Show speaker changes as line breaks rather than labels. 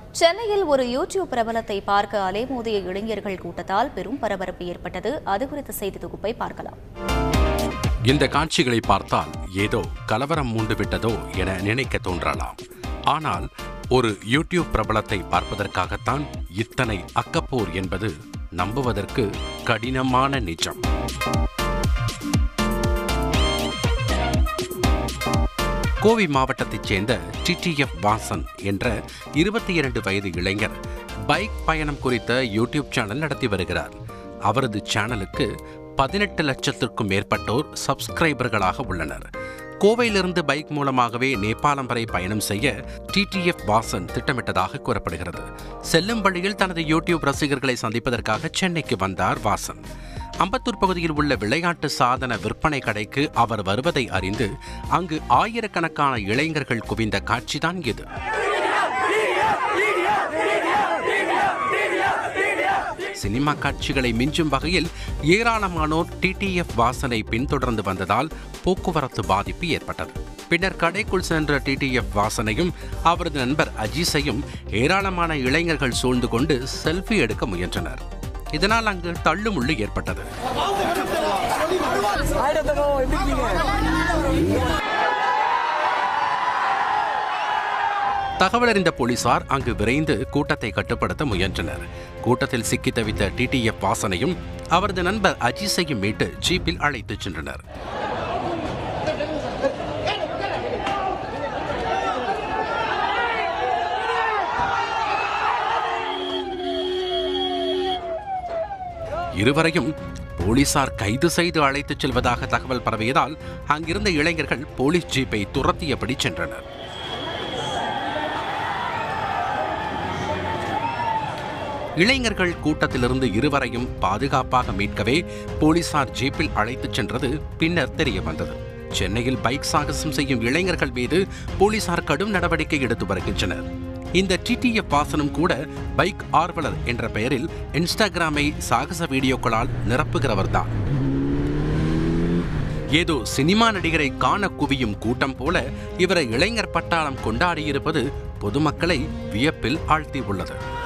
சென்னையில் ஒரு யூடியூப் பிரபலத்தை பார்க்க அலைமோதிய இளைஞர்கள் கூட்டத்தால் பெரும் பரபரப்பு ஏற்பட்டது அது குறித்த செய்தி தொகுப்பை பார்க்கலாம்
இந்த காட்சிகளை பார்த்தால் ஏதோ கலவரம் மூண்டு விட்டதோ என நினைக்க தோன்றலாம் ஆனால் ஒரு யூடியூப் பிரபலத்தை பார்ப்பதற்காகத்தான் இத்தனை அக்கப்போர் என்பது நம்புவதற்கு கடினமான நிஜம் கோவை மாவட்டத்தைச் சேர்ந்த டிடிஎஃப் வாசன் என்ற இருபத்தி இரண்டு வயது இளைஞர் பைக் பயணம் குறித்த யூடியூப் சேனல் நடத்தி வருகிறார் அவரது சேனலுக்கு பதினெட்டு லட்சத்திற்கும் மேற்பட்டோர் சப்ஸ்கிரைபர்களாக உள்ளனர் கோவையிலிருந்து பைக் மூலமாகவே நேபாளம் வரை பயணம் செய்ய டிடிஎஃப் வாசன் திட்டமிட்டதாக கூறப்படுகிறது செல்லும் வழியில் தனது யூடியூப் ரசிகர்களை சந்திப்பதற்காக சென்னைக்கு வந்தார் வாசன் அம்பத்தூர் பகுதியில் உள்ள விளையாட்டு சாதன விற்பனை கடைக்கு அவர் வருவதை அறிந்து அங்கு ஆயிரக்கணக்கான இளைஞர்கள் குவிந்த காட்சிதான் இது சினிமா காட்சிகளை மிஞ்சும் வகையில் ஏராளமானோர் டிடிஎஃப் வாசனை பின்தொடர்ந்து வந்ததால் போக்குவரத்து பாதிப்பு ஏற்பட்டது பின்னர் கடைக்குள் சென்ற டிடிஎஃப் வாசனையும் அவரது நண்பர் அஜீஸையும் ஏராளமான இளைஞர்கள் சூழ்ந்து கொண்டு செல்ஃபி எடுக்க முயன்றனர் இதனால் அங்கு தள்ளுமுள்ளு ஏற்பட்டது தகவல் அறிந்த போலீசார் அங்கு விரைந்து கூட்டத்தை கட்டுப்படுத்த முயன்றனர் கூட்டத்தில் சிக்கி தவித்த டிடிஎஃப் வாசனையும் அவரது நண்பர் அஜீஸையும் மீட்டு ஜீப்பில் அழைத்துச் சென்றனர் இருவரையும் போலீசார் கைது செய்து அழைத்துச் செல்வதாக தகவல் பரவியதால் அங்கிருந்த இளைஞர்கள் போலீஸ் ஜீப்பை துரத்தியபடி சென்றனர் இளைஞர்கள் கூட்டத்திலிருந்து இருவரையும் பாதுகாப்பாக மீட்கவே போலீசார் ஜீப்பில் அழைத்துச் சென்றது பின்னர் தெரிய வந்தது சென்னையில் பைக் சாகசம் செய்யும் இளைஞர்கள் மீது போலீசார் கடும் நடவடிக்கை எடுத்து வருகின்றனர் இந்த டிடிஎஃப் வாசனும் கூட பைக் ஆர்வலர் என்ற பெயரில் இன்ஸ்டாகிராமை சாகச வீடியோக்களால் நிரப்புகிறவர்தான் ஏதோ சினிமா நடிகரை காண குவியும் கூட்டம் போல இவரை இளைஞர் பட்டாளம் கொண்டாடியிருப்பது பொதுமக்களை வியப்பில் ஆழ்த்தியுள்ளது